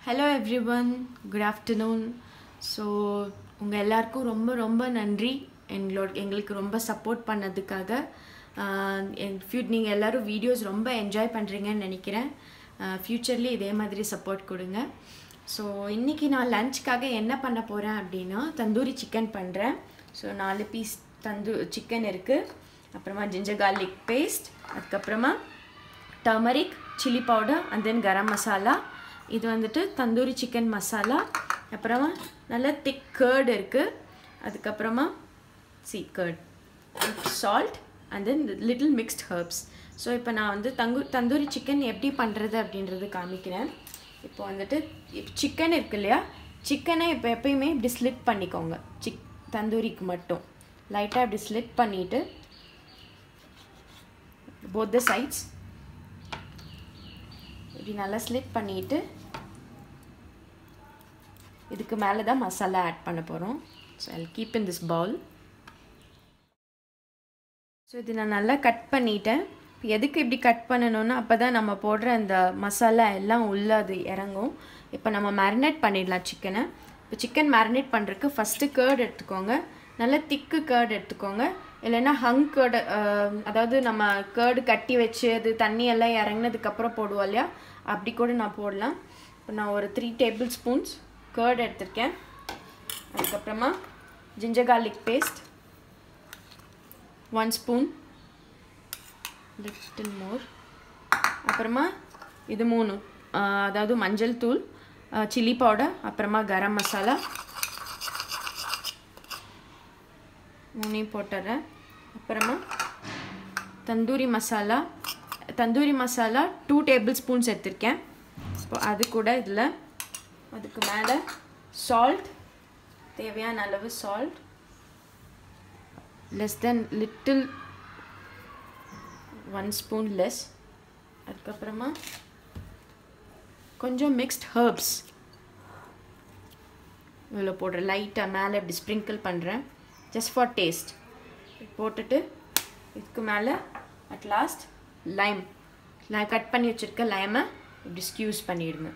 Hello everyone good afternoon so உங்கள் எல்லாருக்கும் ரொம்ப ரொம்ப நன்றி எங்களோட எங்களுக்கு ரொம்ப சப்போர்ட் பண்ணதுக்காக ஆஹ் என் ஃபியூ நீங்கள் எல்லோரும் வீடியோஸ் ரொம்ப என்ஜாய் பண்ணுறீங்கன்னு நினைக்கிறேன் ஃப்யூச்சர்லேயும் இதே மாதிரி சப்போர்ட் கொடுங்க ஸோ இன்றைக்கி நான் லஞ்சுக்காக என்ன பண்ண போகிறேன் அப்படின்னா தந்தூரி சிக்கன் பண்ணுறேன் ஸோ நாலு பீஸ் தந்தூ சிக்கன் இருக்குது அப்புறமா ஜிஞ்சர் கார்லிக் பேஸ்ட் அதுக்கப்புறமா turmeric chilli powder and then garam masala இது வந்துட்டு தந்தூரி சிக்கன் மசாலா அப்புறமா நல்ல திக் கேர்டு இருக்குது அதுக்கப்புறமா சி curd salt and then little mixed herbs so இப்போ நான் வந்து தங்கு தந்தூரி சிக்கன் எப்படி பண்ணுறது அப்படின்றது காமிக்கிறேன் இப்போ வந்துட்டு சிக்கன் இருக்கு இல்லையா சிக்கனை இப்போ எப்பயுமே இப்படி ஸ்லிட் பண்ணிக்கோங்க சிக் தந்தூரிக்கு மட்டும் லைட்டாக இப்படி ஸ்லிட் பண்ணிவிட்டு போத் த சைட்ஸ் இப்படி நல்லா ஸ்லிட் பண்ணிட்டு இதுக்கு மேலே தான் மசாலா ஆட் பண்ண போகிறோம் so I keep in this bowl so இது நான் நல்லா கட் பண்ணிட்டேன் எதுக்கு இப்படி கட் பண்ணணும்னா அப்போ தான் நம்ம போடுற அந்த மசாலா எல்லாம் உள்ளே அது இறங்கும் இப்போ நம்ம மேரினேட் பண்ணிடலாம் சிக்கனை இப்போ சிக்கன் மேரினேட் பண்ணுறதுக்கு ஃபஸ்ட்டு கேர்டு எடுத்துக்கோங்க நல்ல திக்கு கேர்டு எடுத்துக்கோங்க இல்லைன்னா ஹங் கேர்டு அதாவது நம்ம கேர்டு கட்டி வச்சு அது தண்ணி எல்லாம் இறங்கினதுக்கப்புறம் போடுவோம் இல்லையா அப்படி கூட நான் போடலாம் இப்போ நான் ஒரு த்ரீ டேபிள் ஸ்பூன்ஸ் கேர்டு எடுத்திருக்கேன் அதுக்கப்புறமா ginger garlic paste one spoon little more அப்புறமா இது மூணு அதாவது மஞ்சள் தூள் சில்லி பவுடர் அப்புறமா கரம் மசாலா மூணையும் போட்டுறேன் அப்புறமா tandoori masala tandoori masala two tablespoons எடுத்திருக்கேன் இப்போ அது கூட இதில் அதுக்கு மேலே சால்ட் தேவையான அளவு salt less then little one spoon less அதுக்கப்புறமா கொஞ்சம் மிக்ஸ்ட் ஹர்ப்ஸ் இதில் போடுறேன் லைட்டாக மேலே இப்படி ஸ்ப்ரிங்கிள் பண்ணுறேன் ஜஸ்ட் ஃபார் டேஸ்ட் போட்டுட்டு இதுக்கு மேலே அட் லாஸ்ட் லைம் நான் கட் பண்ணி வச்சுருக்க லைமை இப்படி ஸ்க்யூஸ் பண்ணிவிடுங்க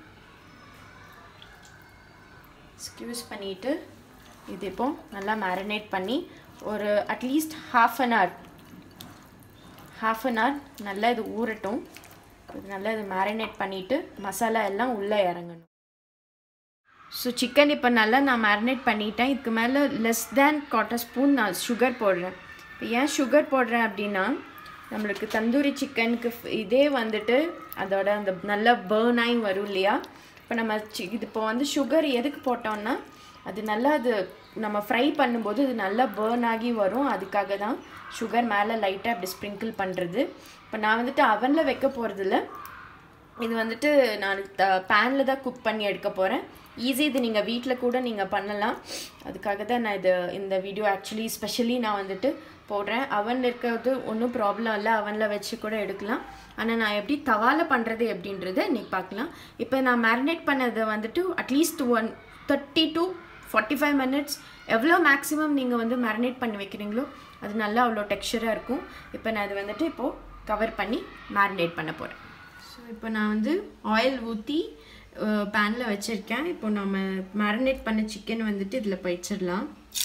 ஸ்க்யூஸ் பண்ணிவிட்டு இது இப்போ நல்லா மேரினேட் பண்ணி ஒரு at least half an hour half an hour நல்லா இது ஊறட்டும் இது நல்லா இது மேரினேட் பண்ணிவிட்டு மசாலா எல்லாம் உள்ளே இறங்கணும் ஸோ சிக்கன் இப்போ நல்லா நான் மேரினேட் பண்ணிட்டேன் இதுக்கு மேலே லெஸ் தேன் குவார்ட்டர் ஸ்பூன் நான் சுகர் போடுறேன் இப்போ ஏன் சுகர் போடுறேன் அப்படின்னா நம்மளுக்கு தந்தூரி சிக்கனுக்கு இதே வந்துட்டு அதோட அந்த நல்லா பேர்ன் ஆகி வரும் இல்லையா இப்போ நம்ம சி இது இப்போ வந்து சுகர் எதுக்கு போட்டோம்னா அது நல்லா அது நம்ம ஃப்ரை பண்ணும்போது இது நல்லா பேர்ன் ஆகி வரும் அதுக்காக தான் சுகர் மேலே லைட்டாக அப்படி ஸ்ப்ரிங்கிள் பண்ணுறது இப்போ நான் வந்துட்டு அவனில் வைக்க போகிறதில்ல இது வந்துட்டு நான் த பேனில் தான் குக் பண்ணி எடுக்க போகிறேன் ஈஸி இது நீங்கள் வீட்டில் கூட நீங்கள் பண்ணலாம் அதுக்காக தான் நான் இது இந்த வீடியோ ஆக்சுவலி ஸ்பெஷலி நான் வந்துட்டு போடுறேன் அவனில் இருக்கிறது ஒன்றும் ப்ராப்ளம் இல்லை அவனில் வச்சு கூட எடுக்கலாம் ஆனால் நான் எப்படி தவாவில் பண்ணுறது எப்படின்றத இன்றைக்கி பார்க்கலாம் இப்போ நான் மேரினேட் பண்ணதை வந்துட்டு at least one thirty to forty five minutes எவ்வளோ மேக்ஸிமம் நீங்கள் வந்து மேரினேட் பண்ணி வைக்கிறீங்களோ அது நல்லா அவ்வளோ டெக்ஸ்சராக இருக்கும் இப்போ நான் அது வந்துட்டு இப்போது கவர் பண்ணி மேரினேட் பண்ண போகிறேன் ஸோ இப்போ நான் வந்து ஆயில் ஊற்றி பேனில் வச்சுருக்கேன் இப்போ நம்ம மேரினேட் பண்ண சிக்கன் வந்துட்டு இதில் போயிச்சிடலாம்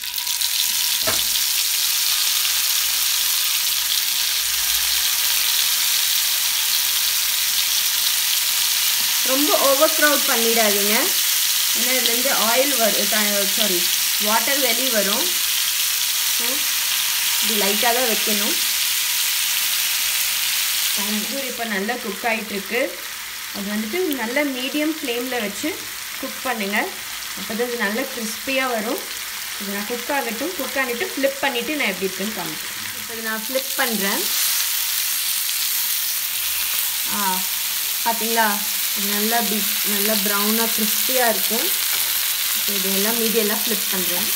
ரொம்ப ஓவர் க்ரௌட் பண்ணிடாதீங்க ஏன்னா இதுலேருந்து ஆயில் வரும் சாரி வாட்டர் வெளியே வரும் ஸோ இது லைட்டாக தான் வைக்கணும் தந்தூர் இப்போ நல்லா குக் ஆகிட்டுருக்கு அது வந்துட்டு நல்ல மீடியம் ஃப்ளேமில் வச்சு குக் பண்ணுங்கள் அப்போ தான் இது நல்லா கிறிஸ்பியாக வரும் இது நான் குக் ஆகட்டும் குக் ஆகிட்டு ஃப்ளிப் பண்ணிவிட்டு நான் எப்படி இருக்குன்னு காமிக்கிறேன் இப்போ இது நான் ஃப்ளிப் பண்ணுறேன் ஆ பார்த்தீங்களா இது நல்லா பி நல்லா ப்ரௌனாக கிறிஸ்பியாக இருக்கும் இப்போ இதெல்லாம் மீடியெல்லாம் ஃப்ளிப் பண்ணுறேன்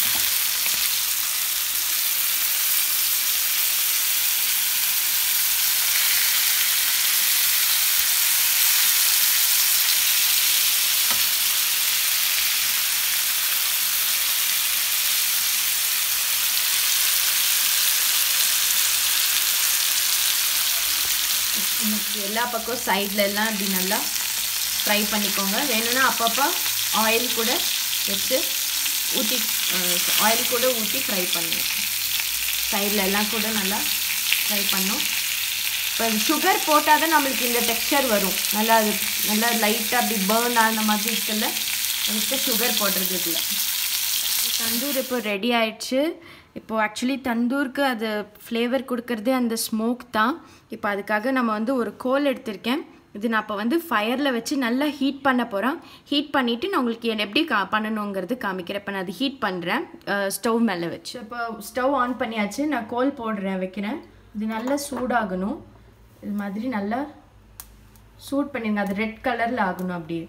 எல்லா பக்கம் சைடில் எல்லாம் இப்படி நல்லா ஃப்ரை பண்ணிக்கோங்க வேணும்னா அப்பப்போ ஆயில் கூட வச்சு ஊற்றி ஆயில் கூட ஊற்றி ஃப்ரை பண்ணுங்க சைடில் எல்லாம் கூட நல்லா ஃப்ரை பண்ணோம் இப்போ சுகர் போட்டால் தான் நம்மளுக்கு இந்த டெக்ஸ்சர் வரும் நல்லா அது நல்லா லைட்டாக அப்படி பேர்ன் ஆன மாதிரி இருக்குல்ல அதுக்கு சுகர் போடுறது இல்லை தந்தூர் இப்போ ரெடி ஆயிடுச்சு இப்போது ஆக்சுவலி தந்தூருக்கு அது ஃப்ளேவர் கொடுக்கறதே அந்த ஸ்மோக் தான் இப்போ அதுக்காக நம்ம வந்து ஒரு கோல் எடுத்திருக்கேன் இது நான் இப்போ வந்து ஃபயரில் வச்சு நல்லா ஹீட் பண்ண போகிறேன் ஹீட் பண்ணிவிட்டு நான் உங்களுக்கு என்ன எப்படி கா பண்ணணுங்கிறது காமிக்கிறேன் இப்போ நான் அது ஹீட் பண்ணுறேன் ஸ்டவ் மேலே வச்சு இப்போ ஸ்டவ் ஆன் பண்ணியாச்சு நான் கோல் போடுறேன் வைக்கிறேன் இது நல்லா சூடாகணும் இது மாதிரி நல்லா சூட் பண்ணிடுங்க அது ரெட் கலரில் ஆகணும் அப்படியே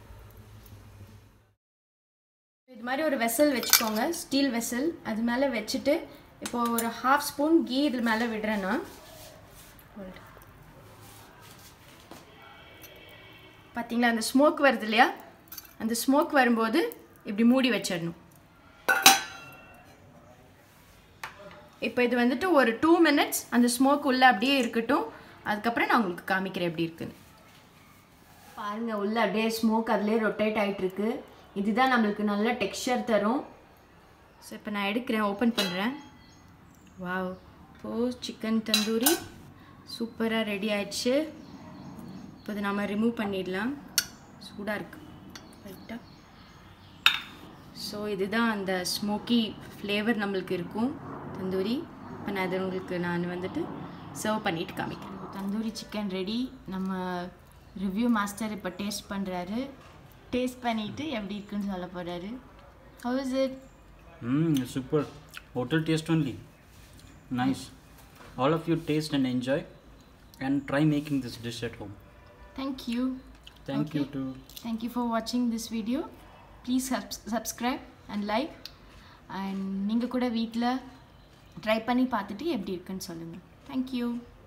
இது மாதிரி ஒரு வெசல் வச்சுக்கோங்க ஸ்டீல் வெசல் அது மேலே வச்சுட்டு இப்போ ஒரு ஹாஃப் ஸ்பூன் கீ இது மேலே விடுறேன் நான் பார்த்தீங்களா அந்த ஸ்மோக் வருது இல்லையா அந்த ஸ்மோக் வரும்போது இப்படி மூடி வச்சிடணும் இப்போ இது வந்துட்டு ஒரு டூ மினிட்ஸ் அந்த ஸ்மோக் உள்ளே அப்படியே இருக்கட்டும் அதுக்கப்புறம் நான் உங்களுக்கு காமிக்கிறேன் எப்படி இருக்குன்னு பாருங்கள் உள்ளே அப்படியே ஸ்மோக் அதுலேயே ரொட்டேட் ஆகிட்டுருக்கு இதுதான் நம்மளுக்கு நல்ல டெக்ஸ்சர் தரும் ஸோ இப்போ நான் எடுக்கிறேன் ஓப்பன் பண்ணுறேன் வாவ் இப்போது சிக்கன் தந்தூரி சூப்பராக ரெடி ஆயிடுச்சு இப்போ இதை நம்ம ரிமூவ் பண்ணிடலாம் சூடாக இருக்குது ரைட்டாக ஸோ இதுதான் அந்த ஸ்மோக்கி ஃப்ளேவர் நம்மளுக்கு இருக்கும் தந்தூரி இப்போ நான் அது உங்களுக்கு நான் வந்துட்டு சர்வ் பண்ணிட்டு காமிக்கிறேன் தந்தூரி சிக்கன் ரெடி நம்ம ரிவ்யூ மாஸ்டர் இப்போ டேஸ்ட் பண்ணுறாரு டேஸ்ட் பண்ணிட்டு எப்படி இருக்குன்னு சொல்ல போகிறாரு how is it Mm, it's super. Hotel taste only. Nice. All of you taste and enjoy and try making this dish at home. Thank you Thank you Okay. to Thank you for watching this video. Please subs- subscribe and like. And நீங்கள் கூட வீட்டில் try பண்ணி பார்த்துட்டு எப்படி இருக்குன்னு சொல்லுங்கள் thank you